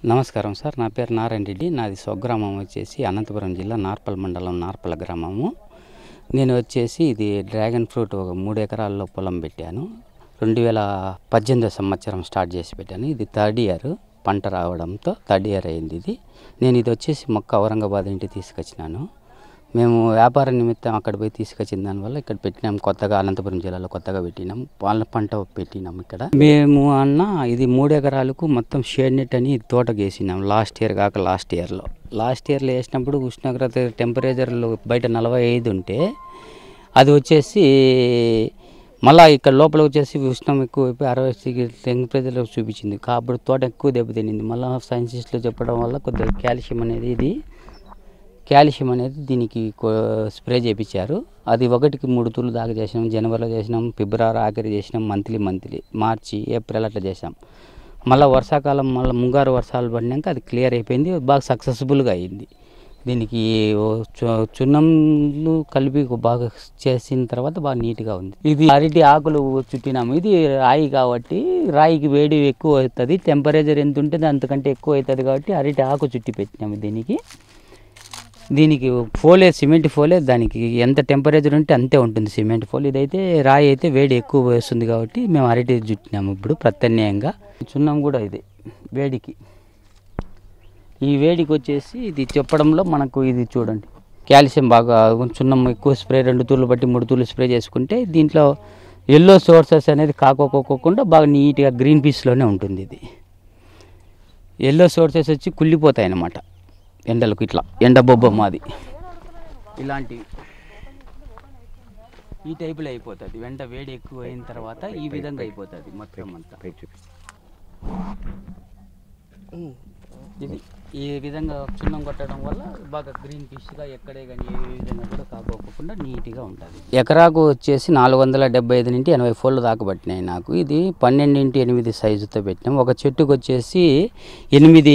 నమస్కారం సార్ నా పేరు నారాయణ రెడ్డి నాది స్వగ్రామం వచ్చేసి అనంతపురం జిల్లా నార్పల్ మండలం నార్పల గ్రామము నేను వచ్చేసి ఇది డ్రాగన్ ఫ్రూట్ ఒక మూడు ఎకరాల్లో పొలం పెట్టాను రెండు వేల పద్దెనిమిదో సంవత్సరం స్టార్ట్ చేసి పెట్టాను ఇది థర్డ్ ఇయర్ పంట రావడంతో థర్డ్ ఇయర్ అయింది ఇది నేను ఇది వచ్చేసి మొక్క ఔరంగాబాద్ ఇంటికి తీసుకొచ్చినాను మేము వ్యాపార నిమిత్తం అక్కడ పోయి తీసుకొచ్చిన దానివల్ల ఇక్కడ పెట్టినాం కొత్తగా అనంతపురం జిల్లాలో కొత్తగా పెట్టినాం వాళ్ళ పంట పెట్టినాం ఇక్కడ మేము అన్న ఇది మూడు ఎకరాలకు మొత్తం షేడ్ నెట్ అని తోటకు వేసినాం లాస్ట్ ఇయర్ కాక లాస్ట్ ఇయర్లో లాస్ట్ ఇయర్లో వేసినప్పుడు ఉష్ణోగ్రత టెంపరేచర్లు బయట నలభై ఐదు ఉంటే అది వచ్చేసి మళ్ళా ఇక్కడ లోపల వచ్చేసి ఉష్ణం ఎక్కువ అయిపోయి అరవై టెంపరేచర్లో చూపించింది కాబట్టి తోట ఎక్కువ దెబ్బతినింది మళ్ళీ సైంటిస్టులు చెప్పడం వల్ల కొద్దిగా కాల్షియం అనేది ఇది కాల్షియం అనేది దీనికి కో- స్ప్రే చేయించారు అది ఒకటికి మూడు తూర్లు దాకా చేసినాం జనవరిలో చేసినాం ఫిబ్రవరి ఆఖరి చేసినాం మంత్లీ మంత్లీ మార్చి ఏప్రిల్ అట్లా చేసాం మళ్ళీ వర్షాకాలం మళ్ళీ ముంగారు వర్షాలు పడినాక అది క్లియర్ అయిపోయింది బాగా సక్సెస్ఫుల్గా అయింది దీనికి ఓ చు- చున్నంలు కలిపి బాగా చేసిన తర్వాత బాగా నీట్గా ఉంది ఇది అరటి ఆకులు చుట్టినాము ఇది రాయి కాబట్టి రాయికి వేడి ఎక్కువ అవుతుంది టెంపరేచర్ ఎంత ఉంటుంది అంతకంటే ఎక్కువ అవుతుంది కాబట్టి అరటి ఆకు చుట్టి పెట్టినాము దీనికి దీనికి ఫోలే సిమెంట్ ఫోలే దానికి ఎంత టెంపరేచర్ ఉంటే అంతే ఉంటుంది సిమెంట్ ఫోల్ ఇదైతే రాయి అయితే వేడి ఎక్కువ వేస్తుంది కాబట్టి మేము అరటి చుట్టినాము ఇప్పుడు ప్రత్యామ్నాయంగా చున్నాం కూడా ఇది వేడికి ఈ వేడికి వచ్చేసి ఇది చెప్పడంలో మనకు ఇది చూడండి కాల్షియం బాగా చున్నం ఎక్కువ స్ప్రే రెండు తూర్లు బట్టి మూడు తూర్లు స్ప్రే చేసుకుంటే దీంట్లో ఎల్లో సోర్సెస్ అనేది కాకోకోకుండా బాగా నీట్గా గ్రీన్ పీస్లోనే ఉంటుంది ఇది ఎల్లో సోర్సెస్ వచ్చి కుళ్ళిపోతాయి అన్నమాట ఎండలకు ఇట్లా ఎండ బొబ్బ మాది ఇలాంటివి ఈ టైపులో అయిపోతుంది వెంట వేడి ఎక్కువ అయిన తర్వాత ఈ విధంగా అయిపోతుంది మొత్తం అంతా ఇది ఈ విధంగా చున్నం కొట్టడం వల్ల బాగా గ్రీన్ పీస్గా ఎక్కడే కానీ ఏ విధంగా కూడా కాకోకుండా నీట్గా ఉంటుంది ఎకరాకు వచ్చేసి నాలుగు వందల డెబ్బై ఐదు నుండి ఎనభై ఫోన్లు దాకా పట్టినాయి నాకు ఇది పన్నెండు ఇంటి ఎనిమిది సైజుతో పెట్టినాం ఒక చెట్టుకు వచ్చేసి ఎనిమిది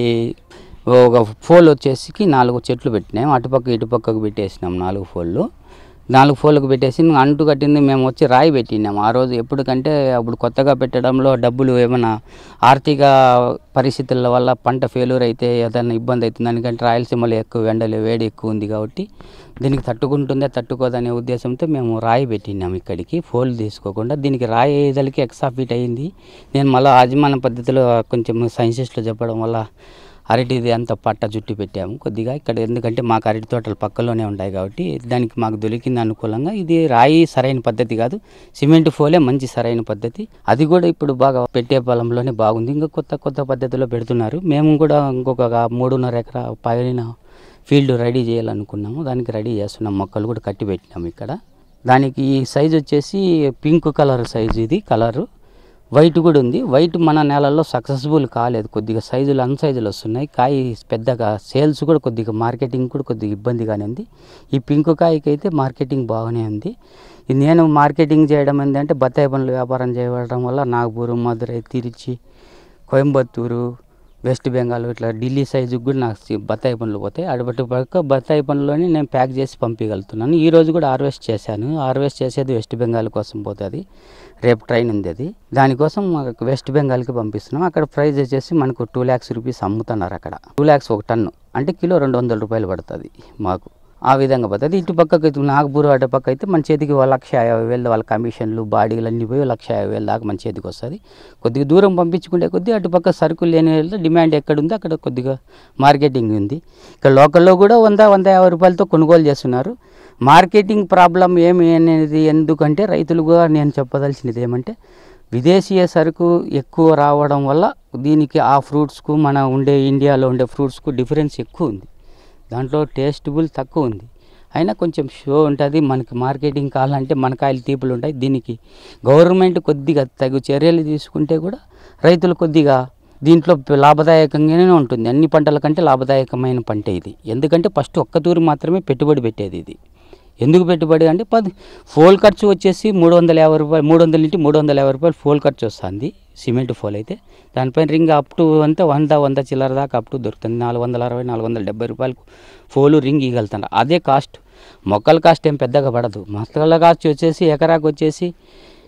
ఒక ఫోల్ వచ్చేసి నాలుగు చెట్లు పెట్టినాం అటుపక్క ఇటుపక్కకు పెట్టేసినాం నాలుగు ఫోళ్ళు నాలుగు ఫోన్లకు పెట్టేసి అంటు కట్టింది మేము వచ్చి రాయి పెట్టినాం ఆ రోజు ఎప్పటికంటే అప్పుడు కొత్తగా పెట్టడంలో డబ్బులు ఏమైనా ఆర్థిక పరిస్థితుల వల్ల పంట ఫెయిల్యూర్ అయితే ఏదైనా ఇబ్బంది అవుతుంది ఎందుకంటే రాయలసీమలో ఎక్కువ ఎండలు వేడి ఎక్కువ ఉంది కాబట్టి దీనికి తట్టుకుంటుందే తట్టుకోదనే ఉద్దేశంతో మేము రాయి పెట్టినాం ఇక్కడికి ఫోల్ తీసుకోకుండా దీనికి రాయి వేయదలికి ఎక్స్ట్రా ఫీట్ అయింది నేను మళ్ళీ ఆజమాన పద్ధతిలో కొంచెం సైన్సిస్టులు చెప్పడం వల్ల అరటిది అంత పట్ట చుట్టి పెట్టాము కొద్దిగా ఇక్కడ ఎందుకంటే మాకు అరటి తోటలు పక్కలోనే ఉంటాయి కాబట్టి దానికి మాకు దొరికింది అనుకూలంగా ఇది రాయి సరైన పద్ధతి కాదు సిమెంట్ ఫోలే మంచి సరైన పద్ధతి అది కూడా ఇప్పుడు బాగా పెట్టే పొలంలోనే బాగుంది ఇంకా కొత్త కొత్త పద్ధతిలో పెడుతున్నారు మేము కూడా ఇంకొక మూడున్నర ఎకరా పైన ఫీల్డ్ రెడీ చేయాలనుకున్నాము దానికి రెడీ చేస్తున్నాం మొక్కలు కూడా కట్టి పెట్టినాము ఇక్కడ దానికి ఈ సైజు వచ్చేసి పింక్ కలర్ సైజు ఇది కలరు వైట్ కూడా ఉంది వైట్ మన నేలల్లో సక్సెస్ఫుల్ కాలేదు కొద్దిగా సైజులు అన్ సైజులు వస్తున్నాయి కాయ పెద్దగా సేల్స్ కూడా కొద్దిగా మార్కెటింగ్ కూడా కొద్దిగా ఇబ్బందిగానే ఉంది ఈ పింక్ కాయకి అయితే మార్కెటింగ్ బాగానే ఉంది ఇది నేను మార్కెటింగ్ చేయడం ఏంటంటే బత్తాయి పనులు వ్యాపారం చేయడం వల్ల నాగపూర్ మదురై తిరుచి కోయంబత్తూరు వెస్ట్ బెంగాల్ ఇట్లా ఢిల్లీ సైజుకి కూడా నాకు సి- బత్తాయి పనులు పోతాయి అడబట్టి పక్క బత్తాయి పనుల్లోనే నేను ప్యాక్ చేసి పంపించగలుగుతున్నాను ఈ రోజు కూడా హార్వెస్ట్ చేశాను హార్వెస్ట్ చేసేది వెస్ట్ బెంగాల్ కోసం పోతుంది రేపు ట్రైన్ ఉంది అది దానికోసం మాకు వెస్ట్ బెంగాల్కి పంపిస్తున్నాం అక్కడ ప్రైస్ వచ్చేసి మనకు టూ ల్యాక్స్ రూపీస్ అమ్ముతున్నారు అక్కడ టూ ల్యాక్స్ ఒక టన్ను అంటే కిలో రెండు వందల రూపాయలు పడుతుంది మాకు ఆ విధంగా పోతుంది ఇటు పక్కకి అయితే నాగపూర్ అటు పక్క అయితే మన చేతికి ఒక లక్ష యాభై వేలు వాళ్ళ కమిషన్లు బాడీలు అన్నీ పోయి లక్ష యాభై వేలు దాకా మన చేతికి వస్తుంది కొద్దిగా దూరం పంపించుకుంటే కొద్దిగా అటు పక్క సరుకులు లేని వాళ్ళ డిమాండ్ ఎక్కడ ఉంది అక్కడ కొద్దిగా మార్కెటింగ్ ఉంది ఇక్కడ లోకల్లో కూడా వంద వంద యాభై రూపాయలతో కొనుగోలు చేస్తున్నారు మార్కెటింగ్ ప్రాబ్లం ఏమి అనేది ఎందుకంటే రైతులుగా నేను చెప్పదలసినది ఏమంటే విదేశీయ సరుకు ఎక్కువ రావడం వల్ల దీనికి ఆ ఫ్రూట్స్కు మన ఉండే ఇండియాలో ఉండే ఫ్రూట్స్కు డిఫరెన్స్ ఎక్కువ ఉంది దాంట్లో టేస్టబుల్ తక్కువ ఉంది అయినా కొంచెం షో ఉంటుంది మనకి మార్కెటింగ్ కావాలంటే మన కాయలు తీపులు ఉంటాయి దీనికి గవర్నమెంట్ కొద్దిగా తగు చర్యలు తీసుకుంటే కూడా రైతులు కొద్దిగా దీంట్లో లాభదాయకంగానే ఉంటుంది అన్ని పంటల కంటే లాభదాయకమైన పంట ఇది ఎందుకంటే ఫస్ట్ ఒక్క తూరు మాత్రమే పెట్టుబడి పెట్టేది ఇది ఎందుకు పెట్టుబడి అంటే పది ఫోల్ ఖర్చు వచ్చేసి మూడు వందల యాభై రూపాయలు మూడు వందల నుంచి మూడు వందల యాభై రూపాయలు ఫోల్ ఖర్చు వస్తుంది సిమెంట్ ఫోల్ అయితే దానిపైన రింగ్ అప్ టు అంతా వంద వంద చిల్లర దాకా అప్ టు దొరుకుతుంది నాలుగు వందల అరవై నాలుగు వందల డెబ్బై రూపాయలకు ఫోలు రింగ్ ఇవ్వగలుగుతాను అదే కాస్ట్ మొక్కల కాస్ట్ ఏం పెద్దగా పడదు మొక్కల కాస్ట్ వచ్చేసి ఎకరాకు వచ్చేసి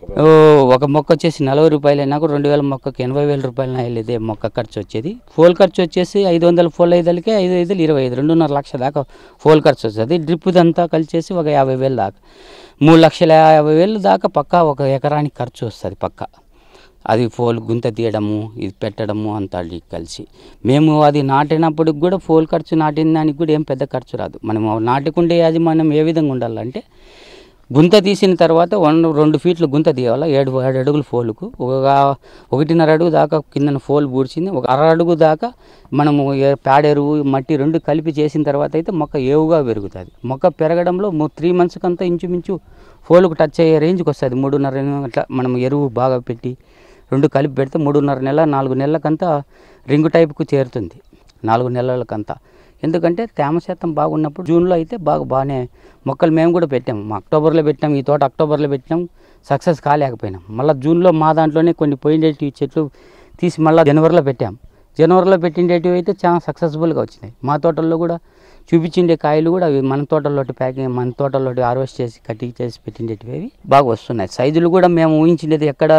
ఓ, ఒక మొక్క వచ్చేసి నలభై రూపాయలు అయినా కూడా రెండు వేల మొక్కకి ఎనభై వేల రూపాయలు అయ్యేది మొక్క ఖర్చు వచ్చేది ఫోల్ ఖర్చు వచ్చేసి ఐదు వందల ఫోల్ ఐదులకే ఐదు ఐదులు ఇరవై ఐదు రెండున్నర లక్ష దాకా ఫోల్ ఖర్చు వస్తుంది డ్రిప్ అంతా కలిసేసి ఒక యాభై వేలు దాకా మూడు లక్షల యాభై వేలు దాకా పక్కా ఒక ఎకరానికి ఖర్చు వస్తుంది పక్కా అది ఫోల్ గుంత తీయడము ఇది పెట్టడము అంతా అది కలిసి మేము అది నాటినప్పటికి కూడా ఫోల్ ఖర్చు నాటిన దానికి కూడా ఏం పెద్ద ఖర్చు రాదు మనం నాటుకుండే యాజమాన్యం ఏ విధంగా ఉండాలంటే గుంత తీసిన తర్వాత వన్ రెండు ఫీట్లు గుంత తీయాలి ఏడు ఏడు అడుగులు ఫోలుకు ఒక ఒకటిన్నర అడుగు దాకా కిందన ఫోల్ పూడ్చింది ఒక అర అడుగు దాకా మనము ఏ- పేడ ఎరువు మట్టి రెండు కలిపి చేసిన తర్వాత అయితే మొక్క ఏవుగా పెరుగుతుంది మొక్క పెరగడంలో త్రీ మంత్స్కి అంతా ఇంచుమించు ఫోలుకు టచ్ అయ్యే రేంజ్కి వస్తుంది మూడున్నర అట్లా మనం ఎరువు బాగా పెట్టి రెండు కలిపి పెడితే మూడున్నర నెల నాలుగు నెలలకంతా రింగు టైప్కు చేరుతుంది నాలుగు నెలలకంతా ఎందుకంటే తేమ శాతం బాగున్నప్పుడు జూన్లో అయితే బాగా బాగానే మొక్కలు మేము కూడా పెట్టాము మా అక్టోబర్లో పెట్టాం ఈ తోట అక్టోబర్లో పెట్టినాం సక్సెస్ కాలేకపోయినాం మళ్ళీ జూన్లో మా దాంట్లోనే కొన్ని పోయిండేటి చెట్లు తీసి మళ్ళీ జనవరిలో పెట్టాం జనవరిలో పెట్టిండేటివి అయితే చాలా సక్సెస్ఫుల్గా వచ్చినాయి మా తోటల్లో కూడా చూపించిండే కాయలు కూడా అవి మన తోటల్లోటి ప్యాకింగ్ మన తోటల్లోటి హార్వెస్ట్ చేసి కటింగ్ చేసి పెట్టిండేటివి అవి బాగా వస్తున్నాయి సైజులు కూడా మేము ఊహించిండేది ఎక్కడ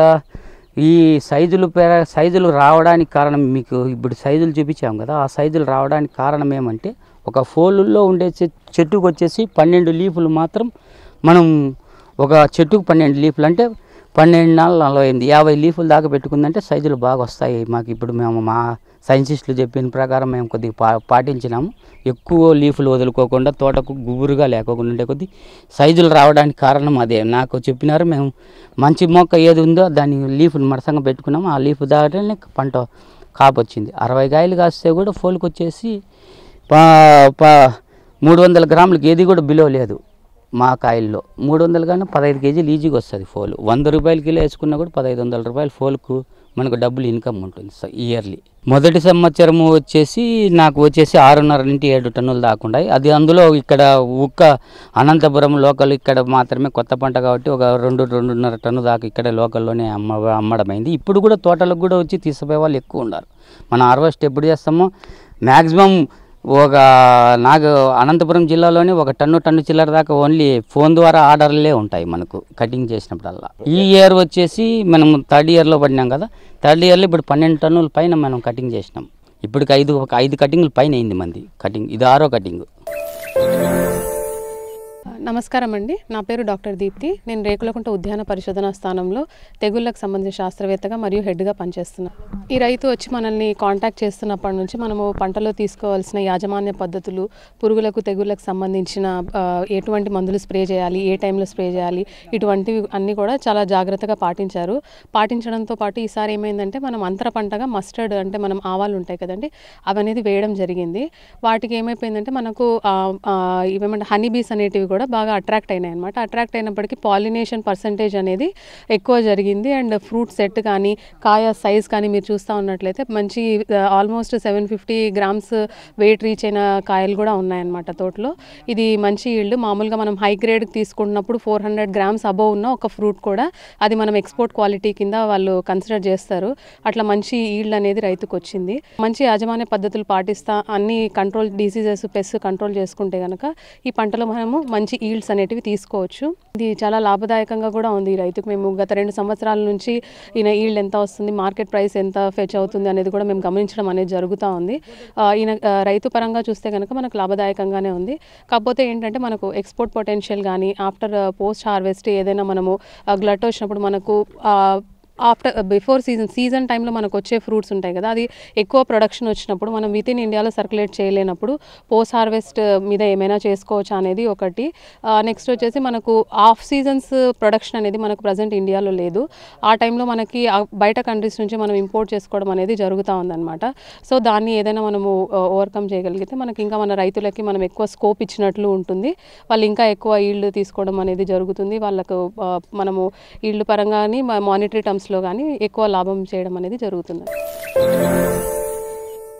ఈ సైజులు పెర సైజులు రావడానికి కారణం మీకు ఇప్పుడు సైజులు చూపించాం కదా ఆ సైజులు రావడానికి కారణం ఏమంటే ఒక ఫోలుల్లో ఉండే చె- చెట్టుకు వచ్చేసి పన్నెండు లీఫులు మాత్రం మనం ఒక చెట్టుకు పన్నెండు లీఫులు అంటే పన్నెండు నాలుగు నలభై ఎనిమిది యాభై లీఫులు దాకా పెట్టుకుందంటే సైజులు బాగా వస్తాయి మాకు ఇప్పుడు మేము మా సైంటిస్టులు చెప్పిన ప్రకారం మేము కొద్దిగా పా పాటించినాము ఎక్కువ లీఫులు వదులుకోకుండా తోటకు గుబురుగా లేకోకుండా ఉండే కొద్ది సైజులు రావడానికి కారణం అదే నాకు చెప్పినారు మేము మంచి మొక్క ఏది ఉందో దాన్ని లీఫ్ని మడసంగా పెట్టుకున్నాము ఆ లీఫ్ దాటనే పంట కాపు వచ్చింది అరవై కాయలు కాస్తే కూడా ఫోల్కి వచ్చేసి పా పా మూడు వందల గ్రాములకి ఏది కూడా బిలో లేదు మా కాయల్లో మూడు వందలు కానీ పదహైదు కేజీలు ఈజీగా వస్తుంది ఫోల్ వంద రూపాయల కిలో వేసుకున్నా కూడా పదహైదు వందల రూపాయలు ఫోల్కు మనకు డబ్బులు ఇన్కమ్ ఉంటుంది సో ఇయర్లీ మొదటి సంవత్సరము వచ్చేసి నాకు వచ్చేసి ఆరున్నర నుండి ఏడు టన్నులు దాకా ఉన్నాయి అది అందులో ఇక్కడ ఉక్క అనంతపురం లోకల్ ఇక్కడ మాత్రమే కొత్త పంట కాబట్టి ఒక రెండు రెండున్నర టన్ను దాకా ఇక్కడే లోకల్లోనే అమ్మ అమ్మడమైంది ఇప్పుడు కూడా తోటలకు కూడా వచ్చి తీసుకుపోయే వాళ్ళు ఎక్కువ ఉన్నారు మనం హార్వెస్ట్ ఎప్పుడు చేస్తామో మ్యాక్సిమం ఒక నాకు అనంతపురం జిల్లాలోనే ఒక టన్ను టన్ను చిల్లర దాకా ఓన్లీ ఫోన్ ద్వారా ఆర్డర్లే ఉంటాయి మనకు కటింగ్ చేసినప్పుడల్లా ఈ ఇయర్ వచ్చేసి మనం థర్డ్ ఇయర్లో పడినాం కదా థర్డ్ ఇయర్లో ఇప్పుడు పన్నెండు టన్నుల పైన మనం కటింగ్ చేసినాం ఇప్పటికి ఐదు ఒక ఐదు కటింగ్ల పైన అయింది మంది కటింగ్ ఇది ఆరో కటింగ్ నమస్కారం అండి నా పేరు డాక్టర్ దీప్తి నేను రేకులకుంట ఉద్యాన పరిశోధన స్థానంలో తెగుళ్ళకు సంబంధించిన శాస్త్రవేత్తగా మరియు హెడ్గా పనిచేస్తున్నాను ఈ రైతు వచ్చి మనల్ని కాంటాక్ట్ చేస్తున్నప్పటి నుంచి మనము పంటలో తీసుకోవాల్సిన యాజమాన్య పద్ధతులు పురుగులకు తెగుళ్ళకు సంబంధించిన ఆ, ఎటువంటి మందులు స్ప్రే చేయాలి ఏ టైంలో స్ప్రే చేయాలి ఇటువంటివి అన్నీ కూడా చాలా జాగ్రత్తగా పాటించారు పాటించడంతో పాటు ఈసారి ఏమైందంటే మనం అంతర పంటగా మస్టర్డ్ అంటే మనం ఆవాలు ఉంటాయి కదండి అవనేది వేయడం జరిగింది వాటికి ఏమైపోయిందంటే మనకు ఆ, ఆ, ఇవేమంటే హనీ బీస్ అనేటివి కూడా బాగా అట్రాక్ట్ అయినాయి అనమాట అట్రాక్ట్ అయినప్పటికీ పాలినేషన్ పర్సంటేజ్ అనేది ఎక్కువ జరిగింది అండ్ ఫ్రూట్ సెట్ కానీ కాయ సైజ్ కానీ మీరు చూస్తూ ఉన్నట్లయితే మంచి almost seven fifty grams weight reach అయిన కాయలు కూడా ఉన్నాయన్నమాట తోటలో ఇది మంచి ఈల్డ్ మామూలుగా మనం హై గ్రేడ్ తీసుకున్నప్పుడు ఫోర్ హండ్రెడ్ గ్రామ్స్ అబోవ్ ఉన్న ఒక ఫ్రూట్ కూడా అది మనం ఎక్స్పోర్ట్ క్వాలిటీ కింద వాళ్ళు కన్సిడర్ చేస్తారు అట్లా మంచి ఈల్డ్ అనేది రైతుకు వచ్చింది మంచి యాజమాన్య పద్ధతులు పాటిస్తా అన్ని కంట్రోల్ డిసీజెస్ పెస్ కంట్రోల్ చేసుకుంటే కనుక ఈ పంటలో మనము మంచి ఈల్డ్స్ అనేటివి తీసుకోవచ్చు ఇది చాలా లాభదాయకంగా కూడా ఉంది ఈ రైతుకు మేము గత రెండు సంవత్సరాల నుంచి ఈయన ఈల్డ్ ఎంత వస్తుంది మార్కెట్ ప్రైస్ ఎంత ఫెచ్ అవుతుంది అనేది కూడా మేము గమనించడం అనేది జరుగుతూ ఉంది ఆ, ఈయన ఆ, రైతు పరంగా చూస్తే కనుక మనకు లాభదాయకంగానే ఉంది కాకపోతే ఏంటంటే మనకు ఎక్స్పోర్ట్ పొటెన్షియల్ కానీ ఆఫ్టర్ పోస్ట్ హార్వెస్ట్ ఏదైనా మనము గ్లట్ వచ్చినప్పుడు మనకు ఆ, ఆఫ్టర్ బిఫోర్ సీజన్ సీజన్ టైంలో మనకు వచ్చే ఫ్రూట్స్ ఉంటాయి కదా అది ఎక్కువ ప్రొడక్షన్ వచ్చినప్పుడు మనం విత్ ఇన్ ఇండియాలో సర్క్యులేట్ చేయలేనప్పుడు పోస్ట్ హార్వెస్ట్ మీద ఏమైనా చేసుకోవచ్చా అనేది ఒకటి నెక్స్ట్ వచ్చేసి మనకు ఆఫ్ సీజన్స్ ప్రొడక్షన్ అనేది మనకు ప్రజెంట్ ఇండియాలో లేదు ఆ టైంలో మనకి ఆ బయట కంట్రీస్ నుంచి మనం ఇంపోర్ట్ చేసుకోవడం అనేది జరుగుతూ ఉందన్నమాట సో దాన్ని ఏదైనా మనము ఓవర్కమ్ చేయగలిగితే మనకి ఇంకా మన రైతులకి మనం ఎక్కువ స్కోప్ ఇచ్చినట్లు ఉంటుంది వాళ్ళు ఇంకా ఎక్కువ ఈల్డ్ తీసుకోవడం అనేది జరుగుతుంది వాళ్ళకు ఆ, మనము ఈల్డ్ పరంగా కానీ మానిటరీ టర్మ్స్లో కానీ ఎక్కువ లాభం చేయడం అనేది జరుగుతుంది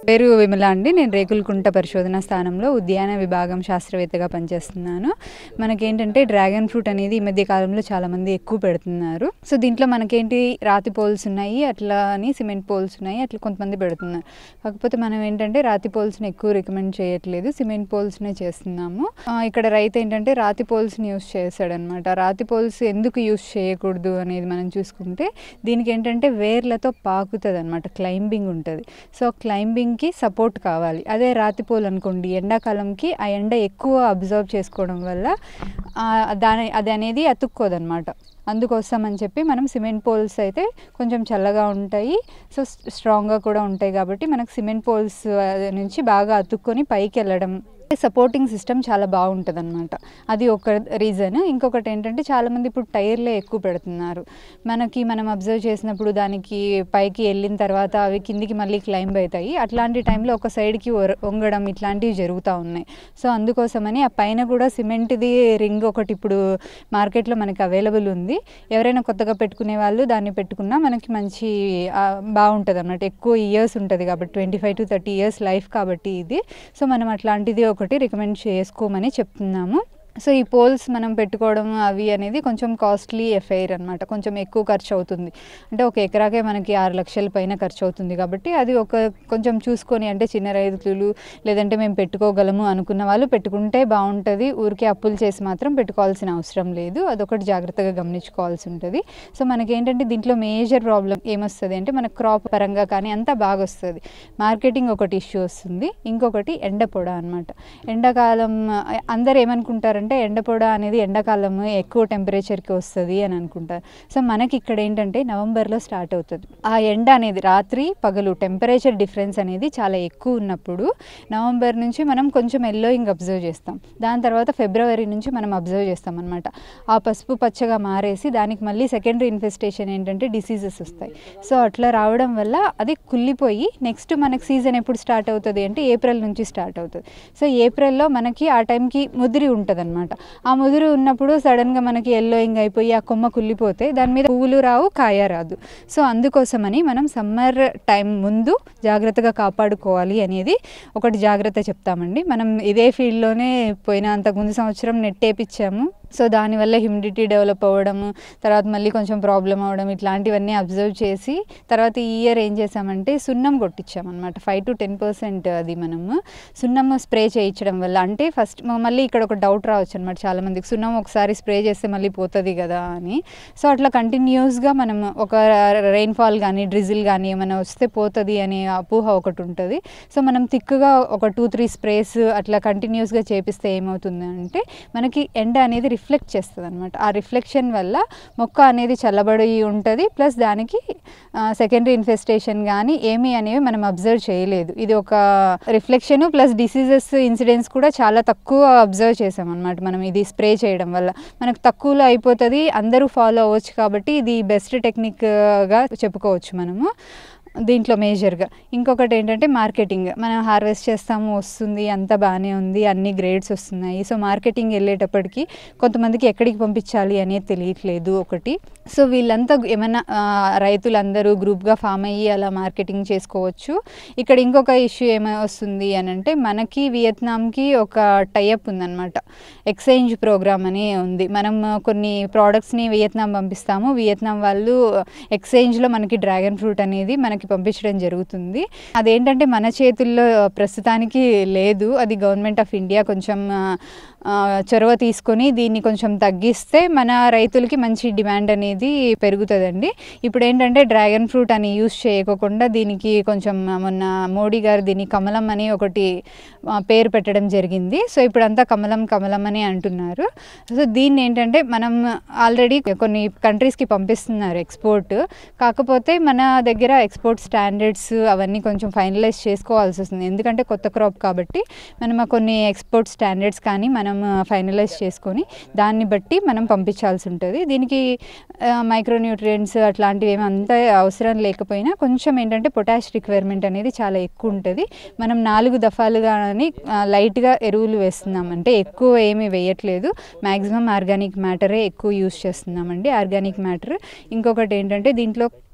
పేరు విమల అండి నేను రేకులకుంట పరిశోధన స్థానంలో ఉద్యాన విభాగం శాస్త్రవేత్తగా పనిచేస్తున్నాను మనకేంటంటే డ్రాగన్ ఫ్రూట్ అనేది ఈ మధ్య కాలంలో చాలామంది ఎక్కువ పెడుతున్నారు సో దీంట్లో మనకేంటి రాతి పోల్స్ ఉన్నాయి అట్లా అని సిమెంట్ పోల్స్ ఉన్నాయి అట్లా కొంతమంది పెడుతున్నారు కాకపోతే మనం ఏంటంటే రాతి పోల్స్ని ఎక్కువ రికమెండ్ చేయట్లేదు సిమెంట్ పోల్స్నే చేస్తున్నాము ఆ, ఇక్కడ రైతు ఏంటంటే రాతి పోల్స్ని యూస్ చేశాడనమాట రాతి పోల్స్ ఎందుకు యూస్ చేయకూడదు అనేది మనం చూసుకుంటే దీనికి ఏంటంటే వేర్లతో పాకుతుంది అనమాట క్లైంబింగ్ ఉంటుంది సో క్లైంబింగ్కి సపోర్ట్ కావాలి అదే రాతి పోల్ అనుకోండి ఎండాకాలంకి ఆ ఎండ ఎక్కువ అబ్జర్వ్ చేసుకోవడం వల్ల ఆ, దాని అది అనేది అతుక్కోదన్నమాట అందుకోసం అని చెప్పి మనం సిమెంట్ పోల్స్ అయితే కొంచెం చల్లగా ఉంటాయి సో స్ట్రాంగ్గా కూడా ఉంటాయి కాబట్టి మనకు సిమెంట్ పోల్స్ నుంచి బాగా అతుక్కొని పైకి వెళ్ళడం సపోర్టింగ్ సిస్టమ్ చాలా బాగుంటుంది అనమాట అది ఒక రీజన్ ఇంకొకటి ఏంటంటే చాలామంది ఇప్పుడు టైర్లే ఎక్కువ పెడుతున్నారు మనకి మనం అబ్జర్వ్ చేసినప్పుడు దానికి పైకి వెళ్ళిన తర్వాత అవి కిందికి మళ్ళీ క్లైంబ్ అవుతాయి అట్లాంటి టైంలో ఒక సైడ్కి వంగడం ఇట్లాంటివి జరుగుతూ ఉన్నాయి సో అందుకోసమని ఆ పైన కూడా సిమెంట్ది రింగ్ ఒకటి ఇప్పుడు మార్కెట్లో మనకి అవైలబుల్ ఉంది ఎవరైనా కొత్తగా పెట్టుకునే వాళ్ళు దాన్ని పెట్టుకున్నా మనకి మంచి బాగుంటుంది అన్నమాట ఎక్కువ ఇయర్స్ ఉంటుంది కాబట్టి twenty five to thirty years life కాబట్టి ఇది సో మనం అట్లాంటిది ఒకటి రికమెండ్ చేసుకోమని చెప్తున్నాము సో ఈ పోల్స్ మనం పెట్టుకోవడం అవి అనేది కొంచెం కాస్ట్లీ ఎఫైర్ అనమాట కొంచెం ఎక్కువ ఖర్చు అవుతుంది అంటే ఒక ఎకరాకే మనకి ఆరు లక్షల పైన ఖర్చు అవుతుంది కాబట్టి అది ఒక కొంచెం చూసుకొని అంటే చిన్న రైతులు లేదంటే మేము పెట్టుకోగలము అనుకున్న వాళ్ళు పెట్టుకుంటే బాగుంటుంది ఊరికే అప్పులు చేసి మాత్రం పెట్టుకోవాల్సిన అవసరం లేదు అదొకటి జాగ్రత్తగా గమనించుకోవాల్సి ఉంటుంది సో మనకి ఏంటంటే దీంట్లో మేజర్ ప్రాబ్లం ఏమొస్తుంది అంటే మన క్రాప్ పరంగా కానీ అంతా బాగా వస్తుంది మార్కెటింగ్ ఒకటి ఇష్యూ వస్తుంది ఇంకొకటి ఎండ పొడ అనమాట ఎండాకాలం అందరు ఏమనుకుంటారంటే ఎండ పొడ అనేది ఎండాకాలం ఎక్కువ టెంపరేచర్కి వస్తుంది అని అనుకుంటారు సో మనకి ఇక్కడ ఏంటంటే నవంబర్లో స్టార్ట్ అవుతుంది ఆ ఎండ అనేది రాత్రి పగలు టెంపరేచర్ డిఫరెన్స్ అనేది చాలా ఎక్కువ ఉన్నప్పుడు నవంబర్ నుంచి మనం కొంచెం ఎల్లోయింగ్ అబ్జర్వ్ చేస్తాం దాని తర్వాత ఫిబ్రవరి నుంచి మనం అబ్జర్వ్ చేస్తాం అనమాట ఆ పసుపు పచ్చగా మారేసి దానికి మళ్ళీ సెకండరీ ఇన్ఫెస్టేషన్ ఏంటంటే డిసీజెస్ వస్తాయి సో అట్లా రావడం వల్ల అది కుళ్ళిపోయి నెక్స్ట్ మనకి సీజన్ ఎప్పుడు స్టార్ట్ అవుతుంది అంటే ఏప్రిల్ నుంచి స్టార్ట్ అవుతుంది సో ఏప్రిల్లో మనకి ఆ టైంకి ముదిరి ఉంటుంది అనమాట ఆ ముదిరి ఉన్నప్పుడు సడన్గా మనకి ఎల్లోయింగ్ అయిపోయి ఆ కొమ్మ కుళ్ళిపోతే దాని మీద పువ్వులు రావు కాయ రాదు సో అందుకోసమని మనం సమ్మర్ టైం ముందు జాగ్రత్తగా కాపాడుకోవాలి అనేది ఒకటి జాగ్రత్త చెప్తామండి మనం ఇదే ఫీల్డ్లోనే పోయిన అంతకుముందు సంవత్సరం నెట్ వేపించాము సో దానివల్ల హ్యూమిడిటీ డెవలప్ అవ్వడము తర్వాత మళ్ళీ కొంచెం ప్రాబ్లం అవ్వడం ఇట్లాంటివన్నీ అబ్జర్వ్ చేసి తర్వాత ఈ ఇయర్ ఏం చేసామంటే సున్నం కొట్టించామన్నమాట ఫైవ్ టు టెన్ పర్సెంట్ అది మనము సున్నం స్ప్రే చేయించడం వల్ల అంటే ఫస్ట్ మళ్ళీ ఇక్కడ ఒక డౌట్ రావచ్చు అనమాట చాలామందికి సున్నం ఒకసారి స్ప్రే చేస్తే మళ్ళీ పోతుంది కదా అని సో అట్లా కంటిన్యూస్గా మనం ఒక రెయిన్ఫాల్ కానీ డ్రిజిల్ కానీ ఏమైనా వస్తే పోతుంది అనే అపోహ ఒకటి ఉంటుంది సో మనం థిక్గా ఒక టూ త్రీ స్ప్రేస్ అట్లా కంటిన్యూస్గా చేపిస్తే ఏమవుతుంది అంటే మనకి ఎండ అనేది రిఫ్లెక్ట్ చేస్తుంది అనమాట ఆ రిఫ్లెక్షన్ వల్ల మొక్క అనేది చల్లబడి ఉంటుంది ప్లస్ దానికి సెకండరీ ఇన్ఫెస్టేషన్ కానీ ఏమీ అనేవి మనం అబ్జర్వ్ చేయలేదు ఇది ఒక రిఫ్లెక్షన్ ప్లస్ డిసీజెస్ ఇన్సిడెంట్స్ కూడా చాలా తక్కువ అబ్జర్వ్ చేసాం అనమాట మనం ఇది స్ప్రే చేయడం వల్ల మనకు తక్కువలో అయిపోతుంది అందరూ ఫాలో అవ్వచ్చు కాబట్టి ఇది బెస్ట్ టెక్నిక్గా చెప్పుకోవచ్చు మనము దీంట్లో మేజర్గా ఇంకొకటి ఏంటంటే మార్కెటింగ్ మనం హార్వెస్ట్ చేస్తాము వస్తుంది అంతా బాగానే ఉంది అన్ని గ్రేడ్స్ వస్తున్నాయి సో మార్కెటింగ్ వెళ్ళేటప్పటికి కొంతమందికి ఎక్కడికి పంపించాలి అనేది తెలియట్లేదు ఒకటి సో వీళ్ళంతా ఏమైనా ఆ, రైతులందరూ గ్రూప్గా ఫామ్ అయ్యి అలా మార్కెటింగ్ చేసుకోవచ్చు ఇక్కడ ఇంకొక ఇష్యూ ఏమై వస్తుంది అని అంటే మనకి వియత్నాంకి ఒక టైఅప్ ఉందన్నమాట ఎక్స్చేంజ్ ప్రోగ్రామ్ అని ఉంది మనం కొన్ని ప్రోడక్ట్స్ని వియత్నాం పంపిస్తాము వియత్నాం వాళ్ళు ఎక్స్చేంజ్లో మనకి డ్రాగన్ ఫ్రూట్ అనేది మనకి పంపించడం జరుగుతుంది అదేంటంటే మన చేతుల్లో ప్రస్తుతానికి లేదు అది గవర్నమెంట్ ఆఫ్ ఇండియా కొంచెం ఆ, ఆ, చొరవ తీసుకొని దీన్ని కొంచెం తగ్గిస్తే మన రైతులకి మంచి డిమాండ్ అనేది పెరుగుతుందండి ఇప్పుడు ఏంటంటే డ్రాగన్ ఫ్రూట్ అని యూస్ చేయకోకుండా దీనికి కొంచెం మొన్న మోడీ గారు దీన్ని కమలం అని ఒకటి ఆ, పేరు పెట్టడం జరిగింది సో ఇప్పుడంతా కమలం కమలం అని అంటున్నారు సో దీన్ని ఏంటంటే మనం ఆల్రెడీ కొన్ని కంట్రీస్కి పంపిస్తున్నారు ఎక్స్పోర్ట్ కాకపోతే మన దగ్గర ఎక్స్పోర్ట్ స్టాండర్డ్స్ అవన్నీ కొంచెం ఫైనలైజ్ చేసుకోవాల్సి వస్తుంది ఎందుకంటే కొత్త క్రాప్ కాబట్టి మనం ఆ కొన్ని ఎక్స్పోర్ట్ స్టాండర్డ్స్ కానీ మనం ఫైనలైజ్ చేసుకొని దాన్ని బట్టి మనం పంపించాల్సి ఉంటుంది దీనికి మైక్రోన్యూట్రియంట్స్ అట్లాంటివి ఏమి అంత అవసరం లేకపోయినా కొంచెం ఏంటంటే పొటాష్ రిక్వైర్మెంట్ అనేది చాలా ఎక్కువ ఉంటుంది మనం నాలుగు దఫాలుగా అని లైట్గా ఎరువులు వేస్తున్నాం అంటే ఎక్కువ ఏమీ వేయట్లేదు మ్యాక్సిమం ఆర్గానిక్ మ్యాటరే ఎక్కువ యూస్ చేస్తున్నామండి ఆర్గానిక్ మ్యాటర్ ఇంకొకటి ఏంటంటే దీంట్లో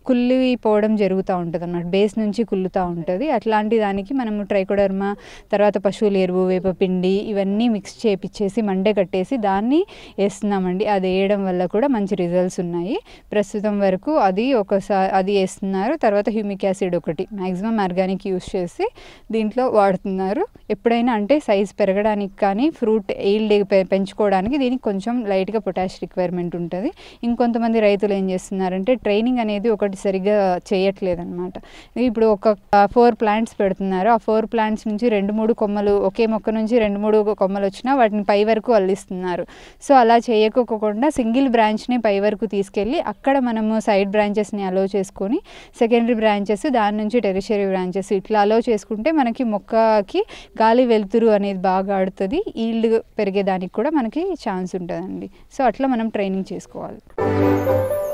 కుళ్ళిపోవడం జరుగుతూ ఉంటుంది అన్నమాట బేస్ నుంచి కుళ్ళుతూ ఉంటుంది అట్లాంటి దానికి మనము ట్రైకోడర్మా తర్వాత పశువుల ఎరువు వేపపిండి ఇవన్నీ మిక్స్ చేపిచ్చేసి మండే కట్టేసి దాన్ని వేస్తున్నామండి అది వేయడం వల్ల కూడా మంచి రిజల్ట్స్ ఉన్నాయి ప్రస్తుతం వరకు అది ఒకసారి అది వేస్తున్నారు తర్వాత హ్యూమిక్ యాసిడ్ ఒకటి మ్యాక్సిమం ఆర్గానిక్ యూస్ చేసి దీంట్లో వాడుతున్నారు ఎప్పుడైనా అంటే సైజ్ పెరగడానికి కానీ ఫ్రూట్ ఈల్డ్ పెంచుకోవడానికి దీనికి కొంచెం లైట్గా పొటాష్ రిక్వైర్మెంట్ ఉంటుంది ఇంకొంతమంది రైతులు ఏం చేస్తున్నారంటే ట్రైనింగ్ అనేది ఒకటి సరిగ్గా చేయట్లేదు అనమాట ఇప్పుడు ఒక ఫోర్ ప్లాంట్స్ పెడుతున్నారు ఆ ఫోర్ ప్లాంట్స్ నుంచి రెండు మూడు కొమ్మలు ఒకే మొక్క నుంచి రెండు మూడు కొమ్మలు వచ్చినా వాటిని పై వరకు అల్లిస్తున్నారు సో అలా చేయకోకుండా సింగిల్ బ్రాంచ్ని పై వరకు తీసుకెళ్ళి అక్కడ మనము సైడ్ బ్రాంచెస్ని అలో చేసుకొని సెకండరీ బ్రాంచెస్ దాని నుంచి టెరిషరీ బ్రాంచెస్ ఇట్లా అలో చేసుకుంటే మనకి మొక్కకి గాలి వెలుతురు అనేది బాగా ఆడుతుంది ఈల్డ్ పెరిగేదానికి కూడా మనకి ఛాన్స్ ఉంటుందండి సో అట్లా మనం ట్రైనింగ్ చేసుకోవాలి